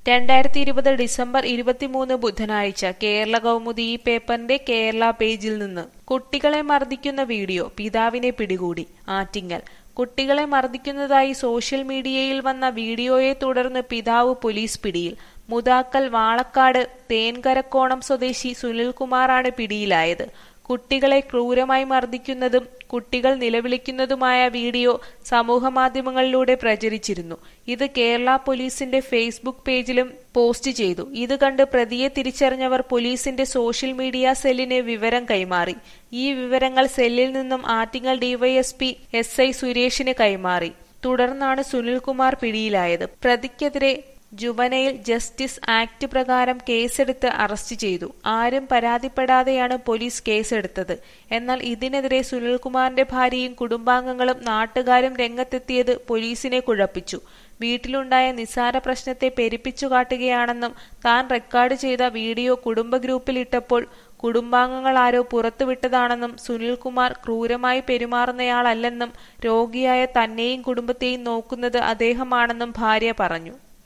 രണ്ടായിരത്തി ഇരുപത് ഡിസംബർ ഇരുപത്തിമൂന്ന് ബുധനാഴ്ച കേരള കൗമുദി ഈ പേപ്പറിന്റെ കേരള പേജിൽ നിന്ന് കുട്ടികളെ മർദ്ദിക്കുന്ന വീഡിയോ പിതാവിനെ പിടികൂടി ആറ്റിങ്ങൽ കുട്ടികളെ മർദ്ദിക്കുന്നതായി സോഷ്യൽ മീഡിയയിൽ വന്ന വീഡിയോയെ തുടർന്ന് പിതാവ് പോലീസ് പിടിയിൽ മുതാക്കൽ വാളക്കാട് തേൻകരക്കോണം സ്വദേശി സുനിൽകുമാറാണ് പിടിയിലായത് കുട്ടികളെ ക്രൂരമായി മർദ്ദിക്കുന്നതും കുട്ടികൾ നിലവിളിക്കുന്നതുമായ വീഡിയോ സമൂഹമാധ്യമങ്ങളിലൂടെ പ്രചരിച്ചിരുന്നു ഇത് കേരള പോലീസിന്റെ ഫേസ്ബുക്ക് പേജിലും പോസ്റ്റ് ചെയ്തു ഇത് കണ്ട് പ്രതിയെ തിരിച്ചറിഞ്ഞവർ പോലീസിന്റെ സോഷ്യൽ മീഡിയ സെല്ലിന് വിവരം കൈമാറി ഈ വിവരങ്ങൾ സെല്ലിൽ നിന്നും ആറ്റിങ്ങൽ ഡിവൈഎസ്പി എസ് ഐ സുരേഷിന് കൈമാറി തുടർന്നാണ് സുനിൽകുമാർ പിടിയിലായത് പ്രതിക്കെതിരെ ജുവനൈൽ ജസ്റ്റിസ് ആക്ട് പ്രകാരം കേസെടുത്ത് അറസ്റ്റ് ചെയ്തു ആരും പരാതിപ്പെടാതെയാണ് പോലീസ് കേസെടുത്തത് എന്നാൽ ഇതിനെതിരെ സുനിൽകുമാറിന്റെ ഭാര്യയും കുടുംബാംഗങ്ങളും നാട്ടുകാരും രംഗത്തെത്തിയത് പോലീസിനെ കുഴപ്പിച്ചു വീട്ടിലുണ്ടായ നിസ്സാര പ്രശ്നത്തെ പെരുപ്പിച്ചു കാട്ടുകയാണെന്നും താൻ റെക്കോർഡ് ചെയ്ത വീഡിയോ കുടുംബ ഗ്രൂപ്പിലിട്ടപ്പോൾ കുടുംബാംഗങ്ങൾ ആരോ പുറത്തുവിട്ടതാണെന്നും സുനിൽകുമാർ ക്രൂരമായി പെരുമാറുന്നയാളല്ലെന്നും രോഗിയായ തന്നെയും കുടുംബത്തെയും നോക്കുന്നത് അദ്ദേഹമാണെന്നും ഭാര്യ പറഞ്ഞു